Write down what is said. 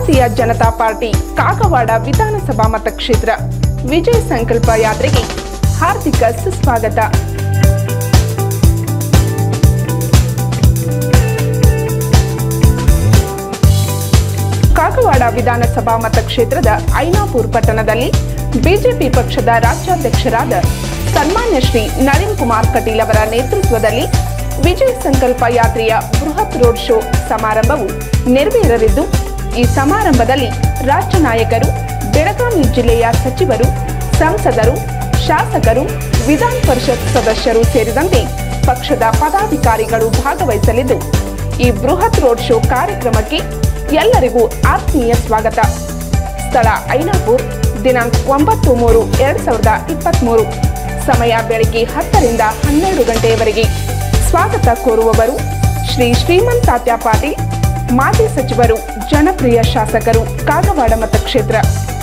ಭಾರತೀಯ ಜನತಾ ಪಾರ್ಟಿ ಕಾಗವಾಡ ವಿಧಾನಸಭಾ ಮತಕ್ಷೇತ್ರ ವಿಜಯ ಸಂಕಲ್ಪ ಯಾತ್ರೆಗೆ ಹಾರ್ದಿಕ ಸುಸ್ವಾಗತ ಕಾಗವಾಡ ವಿಧಾನಸಭಾ ಮತಕ್ಷೇತ್ರದ ಐನಾಪುರ್ ಪಟ್ಟಣದಲ್ಲಿ ಬಿಜೆಪಿ ಪಕ್ಷದ ರಾಜ್ಯಾಧ್ಯಕ್ಷರಾದ ಸನ್ಮಾನ್ಯ ಶ್ರೀ ನಳಿನ್ ಕುಮಾರ್ ಕಟೀಲ್ ಅವರ ನೇತೃತ್ವದಲ್ಲಿ ವಿಜಯ ಸಂಕಲ್ಪ ಯಾತ್ರೆಯ ಬೃಹತ್ ರೋಡ್ ಶೋ ಸಮಾರಂಭವು ನೆರವೇರಲಿದ್ದು ಈ ಸಮಾರಂಭದಲ್ಲಿ ರಾಜ್ಯ ನಾಯಕರು ಬೆಳಗಾವಿ ಜಿಲ್ಲೆಯ ಸಚಿವರು ಸಂಸದರು ಶಾಸಕರು ವಿಧಾನ ಪರಿಷತ್ ಸದಸ್ಯರು ಸೇರಿದಂತೆ ಪಕ್ಷದ ಪದಾಧಿಕಾರಿಗಳು ಭಾಗವಹಿಸಲಿದ್ದು ಈ ಬೃಹತ್ ರೋಡ್ ಶೋ ಕಾರ್ಯಕ್ರಮಕ್ಕೆ ಎಲ್ಲರಿಗೂ ಆತ್ಮೀಯ ಸ್ವಾಗತ ಸ್ಥಳ ಐನಾಪುರ್ ದಿನಾಂಕ ಒಂಬತ್ತು ಮೂರು ಎರಡ್ ಸಾವಿರದ ಇಪ್ಪತ್ತ್ಮೂರು ಸಮಯ ಬೆಳಗ್ಗೆ ಹತ್ತರಿಂದ ಹನ್ನೆರಡು ಗಂಟೆಯವರೆಗೆ ಸ್ವಾಗತ ಕೋರುವವರು ಶ್ರೀ ಶ್ರೀಮಂತ್ ತಾತ್ಯ ಪಾಟೀಲ್ ಮಾಜಿ ಸಚಿವರು ಜನಪ್ರಿಯ ಶಾಸಕರು ಕಾಗವಾಡ ಮತಕ್ಷೇತ್ರ